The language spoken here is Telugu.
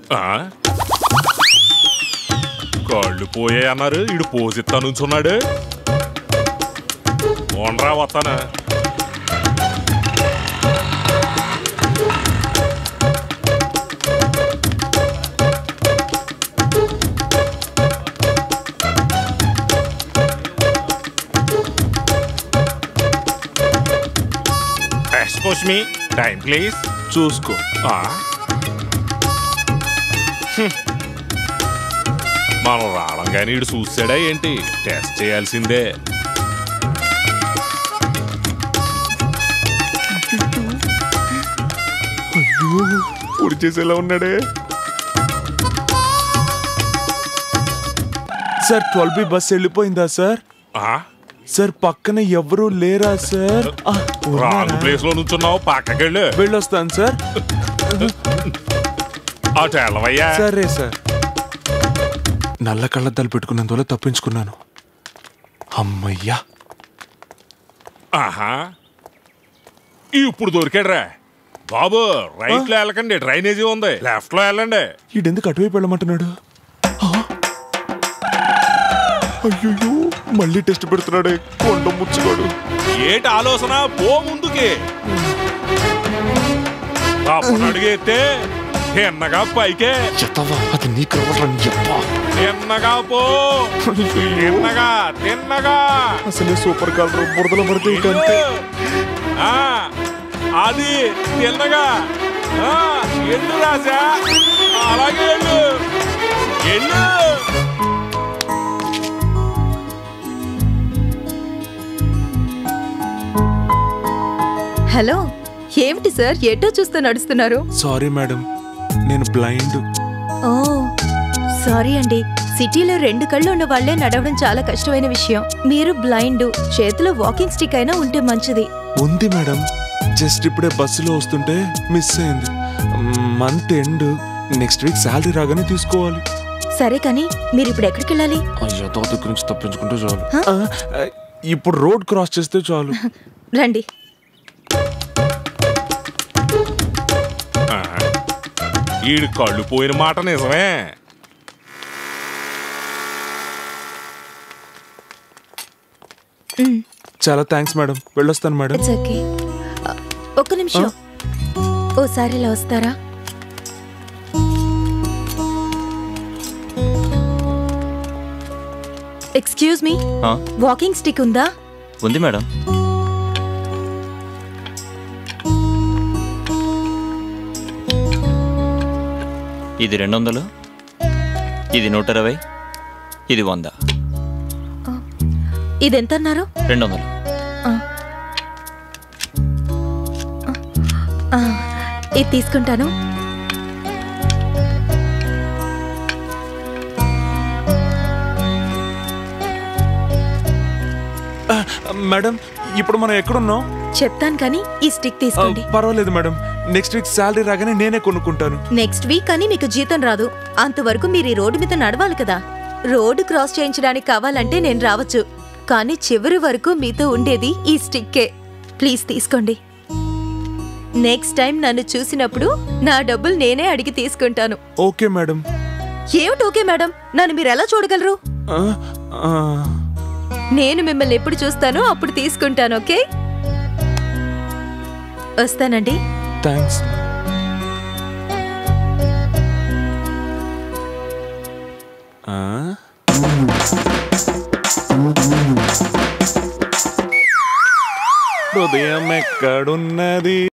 ఆ? కాళ్ళు పోయాయి అన్నారు ఇడు పోసిత్తా నుంచున్నాడు ఓనరా వస్తానా ఎక్స్కోస్ మీ టైం ప్లీజ్ చూసుకో ఆ? హ్మ్. మనం రావడంగానే ఇడు చూసాడా ఏంటి టెస్ట్ చేయాల్సిందే పొడి చేసేలా ఉన్నాడే సార్ ట్వెల్వ్ బి బస్ వెళ్ళిపోయిందా సార్ ఆ? సార్ పక్కన ఎవరు లేరా సార్ ఆ, ఉన్నారా? రాంగ్ ప్లేస్ లో నుంచున్నావు పక్కకెళ్ళు వెళ్ళొస్తాను సార్ అటు వెళ్ళవయ్యా సరే సార్ నల్ల కళ్ళద్దాలు పెట్టుకున్నందువల్ల తప్పించుకున్నాను అమ్మయ్యా ఆహా ఇప్పుడు దొరికాడురా బాబు రైట్ లో వెళ్ళకండి డ్రైనేజీ ఉంది లెఫ్ట్ లో వెళ్ళండి ఈడెందుకు అటువైపు వెళ్ళమంటున్నాడు ఆ? అయ్యయ్యో మళ్ళీ టెస్ట్ పెడుతున్నాడే కొండ ముచ్చుకోడు ఏటి ఆలోచన పో ముందుకి అప్పుడు అడిగేస్తే తిన్నగా పైకే ఎత్తవా అది నీకు రావడం ఎప్పా తిన్నగా పో తిన్నగా తిన్నగా అసలే సూపర్ కలర్ బురదలో పడితే ఇక అంతే ఆ, అది తిన్నగా ఆ, ఎల్లు రాజా అలాగే ఎల్లు ఎల్లు హలో ఏమిటి సార్ ఎటో చూస్తూ నడుస్తున్నారు సారీ మేడం నేను బ్లైండ్ ఓ సారీ అండి సిటీలో రెండు కళ్ళు ఉన్న వాళ్ళే నడవడం చాలా కష్టమైన విషయం మీరు బ్లైండ్ చేతిలో వాకింగ్ స్టిక్ అయినా ఉంటే మంచిది ఉంది మేడం జస్ట్ ఇప్పుడే బస్సులో వస్తుంటే మిస్ అయింది month end next week salary రాగానే తీసుకోవాలి సరే కానీ మీరు ఇప్పుడు ఎక్కడికి వెళ్ళాలి అయ్యో తో దగ్గర నుంచి తప్పించుకుంటే చాలు హ? ఆ, ఆ, ఇప్పుడు రోడ్ క్రాస్ చేస్తే చాలు రండి ఆ, ఈడు కళ్ళు పోయిన మాట నిజమే చాలా థ్యాంక్స్ మేడం వెళ్ళొస్తాను మేడం ఇట్స్ ఓకే ఒక్క నిమిషం ఓసారి ఇలా వస్తారా ఎక్స్క్యూజ్ మీ ఆ, వాకింగ్ స్టిక్ ఉందా ఉంది మేడం ఇది రెండు వందలు ఇది నూట ఇరవై ఇది వంద ఇది ఎంత అన్నారు రెండు వందలు ఆ, ఇది తీసుకుంటాను ఆ, మేడం ఇప్పుడు మనం ఎక్కడున్నాం చెప్తాను కానీ ఈ స్టిక్ ఆ, తీసుకోండి పర్వాలేదు మేడం నెక్స్ట్ వీక్ శాలరీ రాగానే నేనే కొనుక్కుంటాను నెక్స్ట్ వీక్ అని మీకు జీతం రాదు అంతవరకు మీరు ఈ రోడ్డు మీద నడవాలి కదా రోడ్డు క్రాస్ చేయించడానికి కావాలంటే నేను రావచ్చు కానీ చివరి వరకు మీతో ఉండేది ఈ స్టిక్కే ప్లీజ్ తీసుకోండి నెక్స్ట్ టైం నన్ను చూసినప్పుడు నా డబ్బులు నేనే అడిగి తీసుకుంటాను ఓకే మేడం ఏమిటి ఓకే మేడం నన్ను మీరు ఎలా చూడగలరు ఆ, ఆ, నేను మిమ్మల్ని ఎప్పుడు చూస్తానో అప్పుడు తీసుకుంటాను ఓకే వస్తానండి థ్యాంక్స్ ఆ? హృదయం ఎక్కడున్నది